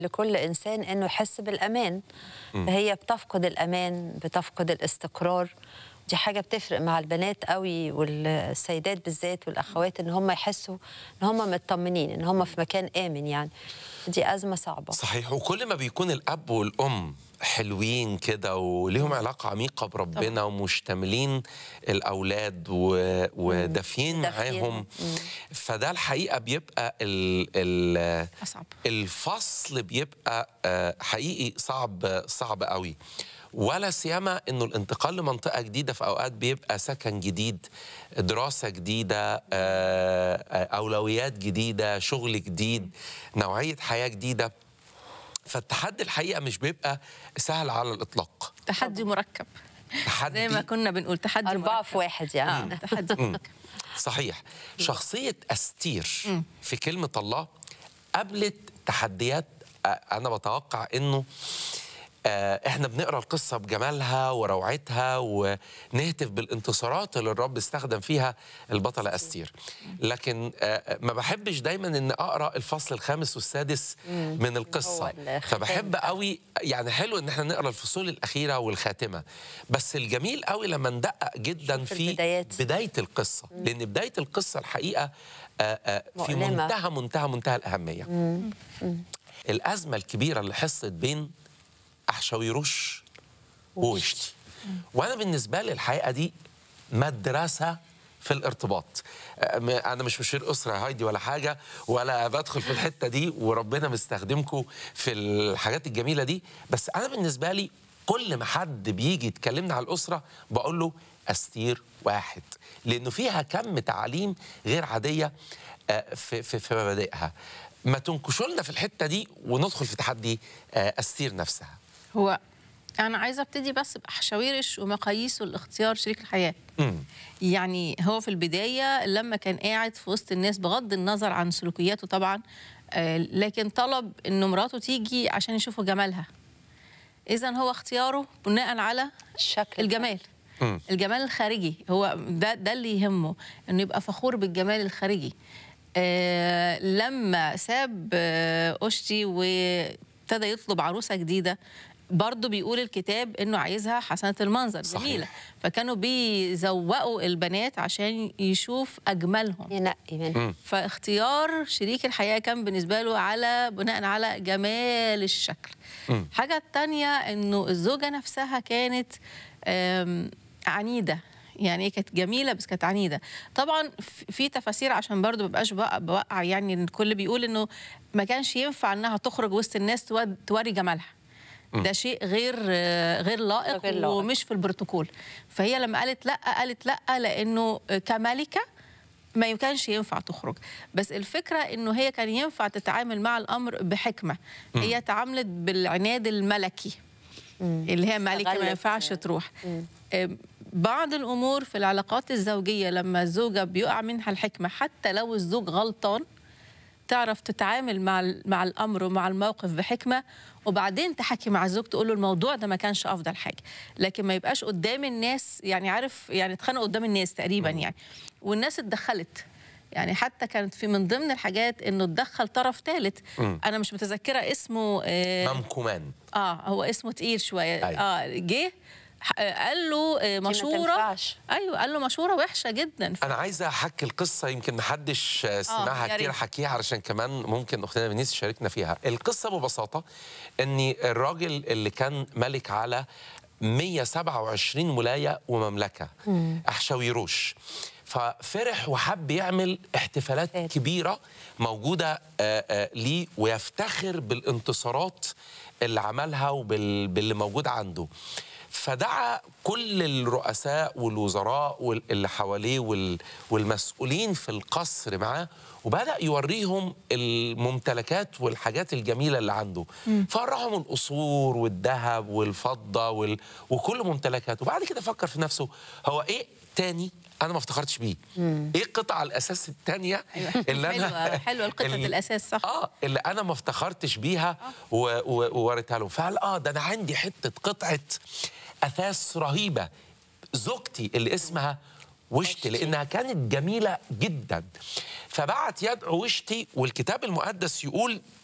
لكل انسان انه يحس بالامان فهي بتفقد الامان بتفقد الاستقرار دي حاجه بتفرق مع البنات قوي والسيدات بالذات والاخوات ان هم يحسوا ان هم مطمنين ان هم في مكان امن يعني دي ازمه صعبه صحيح وكل ما بيكون الاب والام حلوين كده وليهم علاقه عميقه بربنا ومشتملين الاولاد و... ودافيين دافيين. معاهم فده الحقيقه بيبقى ال... ال... أصعب. الفصل بيبقى آه، حقيقي صعب صعب قوي ولا سيما انه الانتقال لمنطقه جديده في اوقات بيبقى سكن جديد دراسه جديده آه، آه، اولويات جديده شغل جديد نوعيه حياه جديده فالتحدي الحقيقه مش بيبقى سهل على الاطلاق تحدي مركب تحدي زي ما كنا بنقول تحدي أربعة مركب. في واحد يعني آه تحدي مركب صحيح شخصية أستير في كلمة الله قابلت تحديات آه، أنا بتوقع إنه آه، احنا بنقرا القصه بجمالها وروعتها ونهتف بالانتصارات اللي الرب استخدم فيها البطله استير لكن آه، ما بحبش دايما ان اقرا الفصل الخامس والسادس من القصه هو الختام فبحب قوي يعني حلو ان احنا نقرا الفصول الاخيره والخاتمه بس الجميل قوي لما ندقق جدا نشوف في البدايات. بدايه القصه لان بدايه القصه الحقيقه آه، آه، في مؤلمة. منتهى منتهى منتهى الاهميه الازمه الكبيره اللي حصلت بين احشاويروش ووشتي وانا بالنسبه لي الحقيقه دي مدرسه في الارتباط آه، م- انا مش مشير اسره يا هايدي ولا حاجه ولا بدخل في الحته دي وربنا مستخدمكم في الحاجات الجميله دي بس انا بالنسبه لي كل ما حد بيجي يتكلمنا على الاسره بقول له استير واحد لانه فيها كم تعاليم غير عاديه آه، في في في مبادئها ما تنكشوا لنا في الحته دي وندخل في تحدي آه، استير نفسها هو انا عايزه ابتدي بس بحشاويرش ومقاييسه لاختيار شريك الحياه مم. يعني هو في البدايه لما كان قاعد في وسط الناس بغض النظر عن سلوكياته طبعا آه، لكن طلب انه مراته تيجي عشان يشوفوا جمالها اذا هو اختياره بناء على الشكل الجمال مم. الجمال الخارجي هو ده ده اللي يهمه انه يبقى فخور بالجمال الخارجي آه لما ساب آه أشتي وابتدى يطلب عروسة جديدة برضه بيقول الكتاب انه عايزها حسنة المنظر صحيح. جميلة فكانوا بيزوقوا البنات عشان يشوف اجملهم ينقي منها فاختيار شريك الحياة كان بالنسبة له على بناء على جمال الشكل مم. حاجة التانية انه الزوجة نفسها كانت آم، عنيدة يعني هي كانت جميلة بس كانت عنيدة طبعا في- في تفاسير عشان برضو مبقاش بوقع, بوقع يعني إن الكل بيقول انه ما كانش ينفع انها تخرج وسط الناس تود- توري جمالها ده شيء غير آه، غير لائق, غير لائق. ومش في البروتوكول فهي لما قالت لا قالت لا لانه كملكه ما يمكنش ينفع تخرج بس الفكرة انه هي كان ينفع تتعامل مع الامر بحكمة هي تعاملت بالعناد الملكي اللي هي ملكة ما استغلت. ينفعش تروح آم، بعض الامور في العلاقات الزوجية لما الزوجة بيقع منها الحكمة حتى لو الزوج غلطان تعرف تتعامل مع ال- مع الامر ومع الموقف بحكمه وبعدين تحكي مع الزوج تقول له الموضوع ده ما كانش افضل حاجه لكن ما يبقاش قدام الناس يعني عارف يعني اتخانقوا قدام الناس تقريبا يعني والناس اتدخلت يعني حتى كانت في من ضمن الحاجات انه اتدخل طرف ثالث انا مش متذكره اسمه آه, ممكومان اه هو اسمه تقيل شويه أيوة. اه جه ح- آه، قال له آه، ما مشوره تنفعش. ايوه قال له مشوره وحشه جدا انا عايزه احكي القصه يمكن محدش آه، سمعها يا كتير ريت. حكيها علشان كمان ممكن اختنا بنيس تشاركنا فيها القصه ببساطه ان الراجل اللي كان ملك على 127 ولايه ومملكه احشاويروش ففرح وحب يعمل احتفالات فات. كبيره موجوده آه، آه، ليه ويفتخر بالانتصارات اللي عملها وباللي موجود عنده فدعا كل الرؤساء والوزراء وال- اللي حواليه وال- والمسؤولين في القصر معاه وبدأ يوريهم الممتلكات والحاجات الجميلة اللي عنده فرهم القصور والذهب والفضة وال... وكل ممتلكاته وبعد كده فكر في نفسه هو ايه تاني انا ما افتخرتش بيه ايه قطع الاساس التانية اللي انا حلوه حلوه القطه اللي- الاساس صح اه اللي انا ما افتخرتش بيها و- و- ووريتها له فقال اه ده انا عندي حته قطعه اثاث رهيبه زوجتي اللي اسمها وشتي لانها كانت جميله جدا فبعت يدعو وشتي والكتاب المقدس يقول